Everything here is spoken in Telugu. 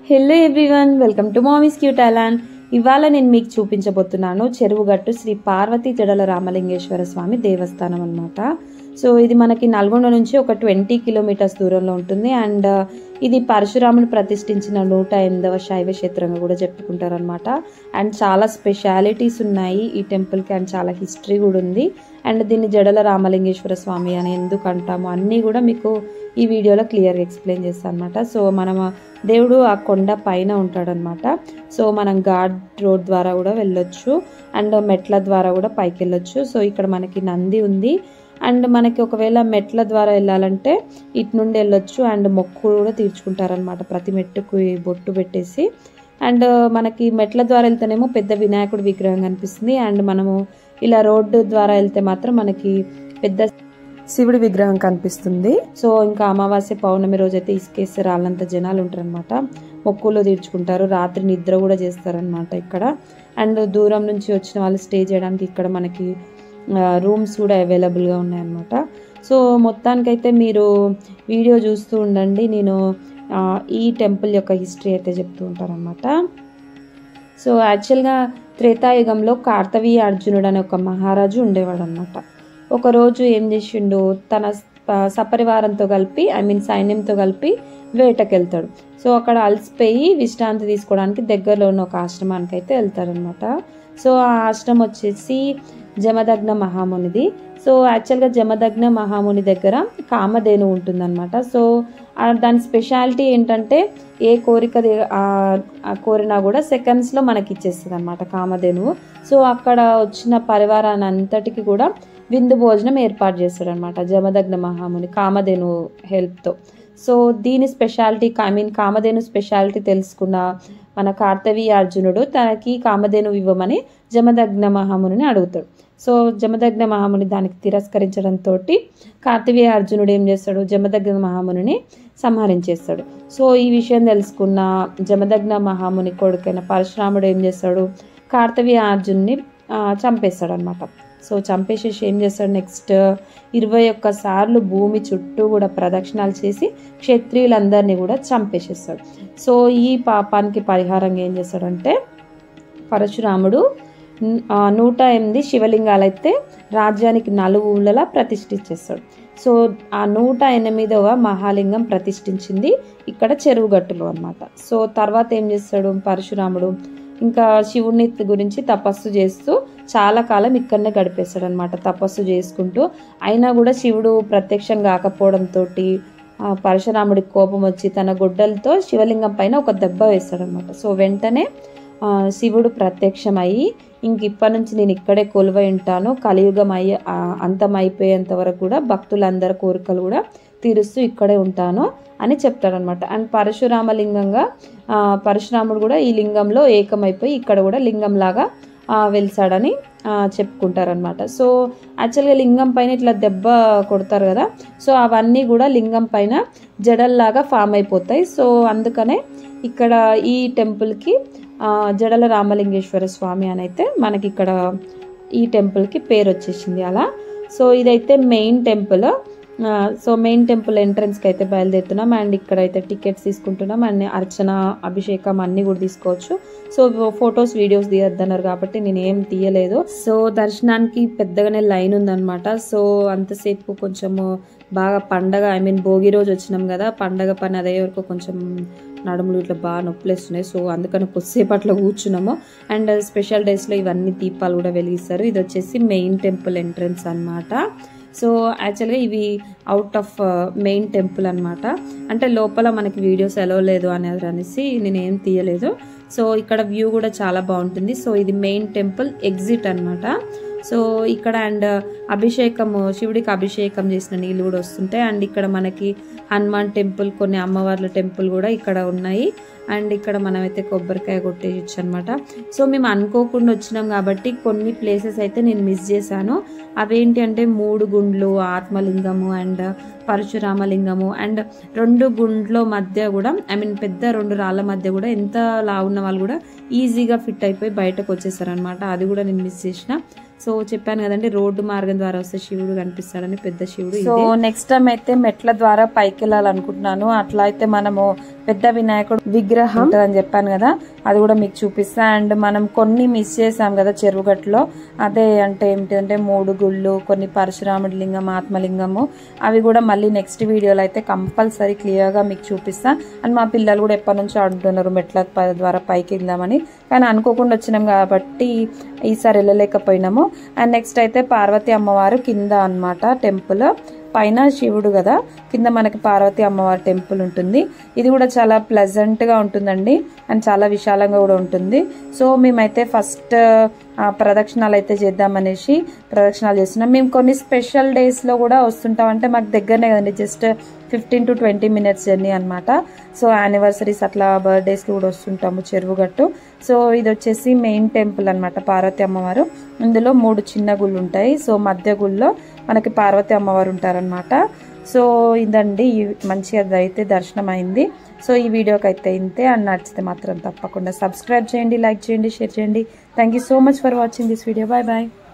hello everyone welcome to mummy's cute island ఇవాళ నేను మీకు చూపించబోతున్నాను చెరువుగట్టు శ్రీ పార్వతీ జడల రామలింగేశ్వర స్వామి దేవస్థానం అన్నమాట సో ఇది మనకి నల్గొండ నుంచి ఒక ట్వంటీ కిలోమీటర్స్ దూరంలో ఉంటుంది అండ్ ఇది పరశురాముడు ప్రతిష్ఠించిన నూట ఎనిమిదవ శైవ క్షేత్రంగా కూడా చెప్పుకుంటారు అనమాట అండ్ చాలా స్పెషాలిటీస్ ఉన్నాయి ఈ టెంపుల్కి అండ్ చాలా హిస్టరీ కూడా ఉంది అండ్ దీన్ని జడల రామలింగేశ్వర స్వామి అని ఎందుకు అంటాము అన్నీ కూడా మీకు ఈ వీడియోలో క్లియర్గా ఎక్స్ప్లెయిన్ చేస్తాను అనమాట సో మనం దేవుడు ఆ కొండ పైన ఉంటాడనమాట సో మనం గాడ్ రోడ్ ద్వారా కూడా వెళ్ళొచ్చు అండ్ మెట్ల ద్వారా కూడా పైకి వెళ్ళొచ్చు సో ఇక్కడ మనకి నంది ఉంది అండ్ మనకి ఒకవేళ మెట్ల ద్వారా వెళ్ళాలంటే ఇటు నుండి వెళ్ళొచ్చు అండ్ మొక్కు కూడా తీర్చుకుంటారనమాట ప్రతి మెట్టుకు బొట్టు పెట్టేసి అండ్ మనకి మెట్ల ద్వారా వెళ్తేనేమో పెద్ద వినాయకుడి విగ్రహం కనిపిస్తుంది అండ్ మనము ఇలా రోడ్డు ద్వారా వెళ్తే మాత్రం మనకి పెద్ద శివుడి విగ్రహం కనిపిస్తుంది సో ఇంకా అమావాస్య పౌర్ణమి రోజైతే ఇసుకేస్తే రాళ్ళంత జనాలు ఉంటారనమాట మొక్కులు తీర్చుకుంటారు రాత్రి నిద్ర కూడా చేస్తారనమాట ఇక్కడ అండ్ దూరం నుంచి వచ్చిన వాళ్ళు స్టే చేయడానికి ఇక్కడ మనకి రూమ్స్ కూడా అవైలబుల్గా ఉన్నాయన్నమాట సో మొత్తానికైతే మీరు వీడియో చూస్తూ ఉండండి నేను ఆ, ఈ టెంపుల్ యొక్క హిస్టరీ అయితే చెప్తూ ఉంటారనమాట సో యాక్చువల్గా త్రేతాయుగంలో కార్తవీయ అర్జునుడు అనే ఒక మహారాజు ఉండేవాడు అనమాట ఒకరోజు ఏం చేసిండు తన స- సపరివారంతో కలిపి ఐ మీన్ సైన్యంతో కలిపి వేటకెళ్తాడు సో అక్కడ అలసిపోయి విశ్రాంతి తీసుకోవడానికి దగ్గరలో ఉన్న ఒక ఆశ్రమానికి అయితే వెళ్తారనమాట సో ఆ ఆశ్రమం వచ్చేసి జమదగ్న మహామునిది సో యాక్చువల్గా జమదగ్న మహాముని దగ్గర కామధేను ఉంటుందన్నమాట సో ఆ దాని స్పెషాలిటీ ఏంటంటే ఏ కోరిక ది- ఆ- ఆ కోరినా కూడా సెకండ్స్లో మనకి ఇచ్చేస్తుంది అనమాట కామధేనువు సో అక్కడ వచ్చిన పరివారాన్ని అంతటికి కూడా విందు భోజనం ఏర్పాటు చేస్తాడు అనమాట జమదగ్న మహాముని కామధేను హెల్ప్తో సో దీని speciality I mean Kamadhenu speciality తెలుసుకున్న మన కార్తవీయ అర్జునుడు తనకి కామధేను ఇవ్వమని జమదగ్న మహామునిని అడుగుతాడు సో జమదగ్న మహాముని దానికి తిరస్కరించడంతో కార్తవీయ అర్జునుడు ఏం చేస్తాడు జమదగ్న మహామునిని సంహరించేస్తాడు సో ఈ విషయం తెలుసుకున్న జమదగ్న మహాముని కొడుకైన పరశురాముడు ఏం చేస్తాడు కార్తవీయ అర్జున్ని చంపేస్తాడు అనమాట సో చంపేసేసి ఏం చేస్తాడు నెక్స్ట్ ఇరవై ఒక్క సార్లు భూమి చుట్టూ కూడా ప్రదక్షిణాలు చేసి క్షత్రియులందరినీ కూడా చంపేసేస్తాడు సో ఈ పాపానికి పరిహారంగా ఏం చేస్తాడంటే పరశురాముడు న్- ఆ, నూట ఎనిమిది శివలింగాలు అయితే రాజ్యానికి నలుగుల ప్రతిష్ఠించేస్తాడు సో ఆ నూట ఎనిమిదవ మహాలింగం ప్రతిష్ఠించింది ఇక్కడ చెరువుగట్టులో అన్నమాట సో తర్వాత ఏం చేస్తాడు పరశురాముడు ఇంకా శివుని గురించి తపస్సు చేస్తూ చాలా కాలం ఇక్కడనే గడిపేస్తాడు అనమాట తపస్సు చేసుకుంటూ అయినా కూడా శివుడు ప్రత్యక్షం కాకపోవడంతో పరశురాముడికి కోపం వచ్చి తన గుడ్డలతో శివలింగం పైన ఒక దెబ్బ వేస్తాడనమాట సో వెంటనే ఆ, శివుడు ప్రత్యక్షమయ్యి ఇంక ఇప్పటి నుంచి నేను ఇక్కడే కొలువై ఉంటాను కలియుగం అయ్యే ఆ, అంతం అయిపోయేంత వరకు కూడా భక్తులందరి కోరికలు కూడా తీరుస్తూ ఇక్కడే ఉంటాను అని చెప్తాడనమాట అండ్ పరశురామ లింగంగా ఆ, పరశురాముడు కూడా ఈ లింగంలో ఏకమైపోయి ఇక్కడ కూడా లింగంలాగా ఆ, వెలిసాడని ఆ, చెప్పుకుంటారనమాట సో యాక్చువల్గా లింగం పైన ఇట్లా దెబ్బ కొడతారు కదా సో అవన్నీ కూడా లింగం పైన జడల్లాగా ఫామ్ అయిపోతాయి సో అందుకనే ఇక్కడ ఈ టెంపుల్కి ఆ, జడల రామలింగేశ్వర స్వామి అని అయితే మనకి ఇక్కడ ఈ టెంపుల్కి పేరు వచ్చేసింది అలా సో ఇదైతే మెయిన్ టెంపుల్ ఆ, సో మెయిన్ టెంపుల్ ఎంట్రన్స్కి అయితే బయలుదేరుతున్నాం అండ్ ఇక్కడ అయితే టికెట్స్ తీసుకుంటున్నాం అండ్ అర్చన అభిషేకం అన్నీ కూడా తీసుకోవచ్చు సో ఫొటోస్ వీడియోస్ తీయొద్దన్నారు కాబట్టి నేను ఏం తీయలేదు సో దర్శనానికి పెద్దగానే లైన్ ఉందన్నమాట సో అంతసేపు కొంచెము బాగా పండగ ఐ మీన్ భోగి రోజు వచ్చినాం కదా పండగ పని అదే వరకు కొంచెం నడుములు ఇట్లా బాగా నొప్పులేస్తున్నాయి సో అందుకని కొద్దిసేపు అట్లా కూర్చున్నాము అండ్ స్పెషల్ డేస్లో ఇవన్నీ దీపాలు కూడా వెలిగిస్తారు ఇది వచ్చేసి మెయిన్ టెంపుల్ ఎంట్రన్స్ అన్నమాట సో యాక్చువల్గా ఇవి అవుట్ ఆఫ్ మెయిన్ టెంపుల్ అన్నమాట అంటే లోపల మనకి వీడియోస్ ఎలా లేదు అనేది అనేసి నేను ఏం తీయలేదు సో ఇక్కడ వ్యూ కూడా చాలా బాగుంటుంది సో ఇది మెయిన్ టెంపుల్ ఎగ్జిట్ అన్నమాట సో ఇక్కడ అండ్ అభిషేకము శివుడికి అభిషేకం చేసిన నీళ్ళు కూడా వస్తుంటాయి అండ్ ఇక్కడ మనకి హనుమాన్ టెంపుల్ కొన్ని అమ్మవార్ల టెంపుల్ కూడా ఇక్కడ ఉన్నాయి అండ్ ఇక్కడ మనమైతే కొబ్బరికాయ కొట్టేయచ్చు అనమాట సో మేము అనుకోకుండా వచ్చినాం కాబట్టి కొన్ని ప్లేసెస్ అయితే నేను మిస్ చేశాను అవేంటి అంటే మూడు గుండ్లు ఆత్మలింగము అండ్ పరశురామలింగము అండ్ రెండు గుండ్ల మధ్య కూడా ఐ మీన్ పెద్ద రెండు రాళ్ళ మధ్య కూడా ఎంత లా ఉన్న వాళ్ళు కూడా ఈజీగా ఫిట్ అయిపోయి బయటకు వచ్చేసారనమాట అది కూడా నేను మిస్ చేసిన సో చెప్పాను కదండి రోడ్డు మార్గం ద్వారా వస్తే శివుడు కనిపిస్తాడని పెద్ద శివుడు సో నెక్స్ట్ టైం అయితే మెట్ల ద్వారా పైకి వెళ్ళాలనుకుంటున్నాను అట్లా అయితే మనము పెద్ద వినాయకుడు విగ్రహం అని చెప్పాను కదా అది కూడా మీకు చూపిస్తా అండ్ మనం కొన్ని మిస్ చేసాం కదా చెరువుగట్టులో అదే అంటే ఏంటంటే మూడు గుళ్ళు కొన్ని పరశురాముడి లింగం ఆత్మలింగము అవి కూడా మళ్ళీ నెక్స్ట్ వీడియోలో అయితే కంపల్సరీ క్లియర్గా మీకు చూపిస్తా అండ్ మా పిల్లలు కూడా ఎప్పటి నుంచో అంటున్నారు మెట్ల ప- ద్వారా పైకి వెళ్దామని కానీ అనుకోకుండా వచ్చినాం కాబట్టి ఈసారి వెళ్ళలేకపోయినాము అండ్ నెక్స్ట్ అయితే పార్వతి అమ్మవారు కింద అన్నమాట టెంపుల్ పైన శివుడు కదా కింద మనకి పార్వతి అమ్మవారి టెంపుల్ ఉంటుంది ఇది కూడా చాలా ప్లెజెంట్ గా ఉంటుందండి అండ్ చాలా విశాలంగా కూడా ఉంటుంది సో మేమైతే ఫస్ట్ ప్రదక్షిణాలు అయితే చేద్దామనేసి ప్రదక్షిణాలు చేస్తున్నాం మేము కొన్ని స్పెషల్ డేస్ లో కూడా వస్తుంటాం అంటే మాకు దగ్గరనే కదండి just fifteen to twenty minutes journey అనమాట సో యానివర్సరీస్ అట్లా బర్త్డేస్కి కూడా వస్తుంటాము చెరువుగట్టు సో ఇది వచ్చేసి మెయిన్ టెంపుల్ అన్నమాట పార్వతి అమ్మవారు ఇందులో మూడు చిన్న గుళ్ళు ఉంటాయి సో మధ్య గుళ్ళో మనకి పార్వతి అమ్మవారు ఉంటారనమాట సో ఇదండి ఈ మంచిగా అయితే దర్శనం అయింది సో ఈ వీడియోకి అయితే ఇంతే అని నచ్చితే మాత్రం తప్పకుండా సబ్స్క్రైబ్ చేయండి లైక్ చేయండి షేర్ చేయండి thank you so much for watching this video bye bye